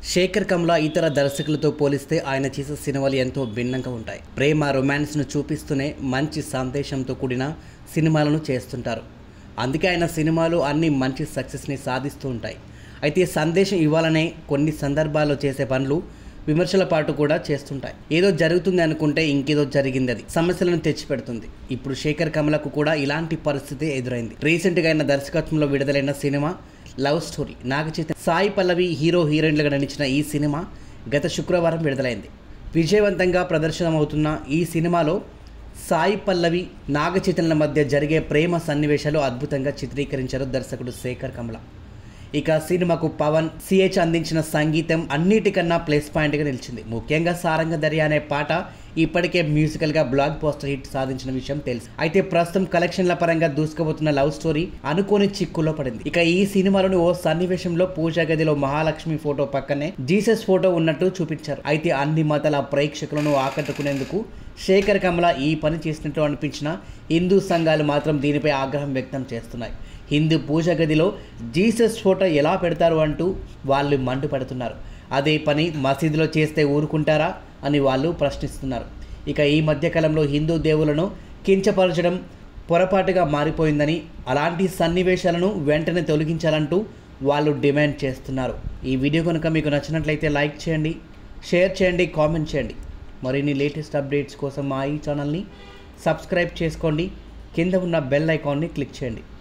శేఖర్ కమ్లా ఇతర దర్శకులతో పోలిస్తే ఆయన చేసే సినిమాలు ఎంతో భిన్నంగా ఉంటాయి ప్రేమ రొమాన్స్ను చూపిస్తూనే మంచి సందేశంతో కూడిన సినిమాలను చేస్తుంటారు అందుకే ఆయన సినిమాలు అన్ని మంచి సక్సెస్ని సాధిస్తూ ఉంటాయి అయితే సందేశం ఇవ్వాలనే కొన్ని సందర్భాల్లో చేసే పనులు విమర్శల పాటు కూడా చేస్తుంటాయి ఏదో జరుగుతుంది అనుకుంటే ఇంకేదో జరిగింది అది సమస్యలను తెచ్చిపెడుతుంది ఇప్పుడు శేఖర్ కమలకు కూడా ఇలాంటి పరిస్థితి ఎదురైంది రీసెంట్గా ఆయన దర్శకత్వంలో విడుదలైన సినిమా love story Naga Chaitanya Sai Pallavi hero హీరోయిన్లుగా నటించిన ఈ సినిమా గత శుక్రవారం విడుదలైంది విజయవంతంగా ప్రదర్శనమవుతున్న ఈ సినిమాలో సాయి పల్లవి నాగ చైతన్యుల మధ్య జరిగే ప్రేమ సన్నివేశాలు అద్భుతంగా చిత్రీకరించారు దర్శకుడు శేఖర్ కమల ఇక సినిమాకు పవన్ సిహెచ్ అందించిన సంగీతం అన్నిటికన్నా ప్లస్ పాయింట్గా నిలిచింది ముఖ్యంగా సారంగ దర్యా అనే పాట ఇప్పటికే మ్యూజికల్గా బ్లాక్ పోస్టర్ హిట్ సాధించిన విషయం తెలుసు అయితే ప్రస్తుతం కలెక్షన్ల పరంగా దూసుకుపోతున్న లవ్ స్టోరీ అనుకోని చిక్కులో పడింది ఇక ఈ సినిమాలోని ఓ సన్నివేశంలో పూజా గదిలో మహాలక్ష్మి ఫోటో పక్కనే జీసస్ ఫోటో ఉన్నట్టు చూపించారు అయితే అన్ని మతాల ప్రేక్షకులను ఆకట్టుకునేందుకు శేఖర్ కమల ఈ పని చేసినట్టు అనిపించిన హిందూ సంఘాలు మాత్రం దీనిపై ఆగ్రహం వ్యక్తం చేస్తున్నాయి హిందూ పూజ గదిలో జీసస్ ఫోటో ఎలా పెడతారు అంటూ వాళ్ళు మండిపడుతున్నారు అదే పని మసీదులో చేస్తే ఊరుకుంటారా అని వాళ్ళు ప్రశ్నిస్తున్నారు ఇక ఈ మధ్యకాలంలో హిందూ దేవులను కించపరచడం పొరపాటుగా మారిపోయిందని అలాంటి సన్నివేశాలను వెంటనే తొలగించాలంటూ వాళ్ళు డిమాండ్ చేస్తున్నారు ఈ వీడియో కనుక మీకు నచ్చినట్లయితే లైక్ చేయండి షేర్ చేయండి కామెంట్ చేయండి మరిన్ని లేటెస్ట్ అప్డేట్స్ కోసం మా ఈ ఛానల్ని సబ్స్క్రైబ్ చేసుకోండి కింద ఉన్న బెల్ ఐకాన్ని క్లిక్ చేయండి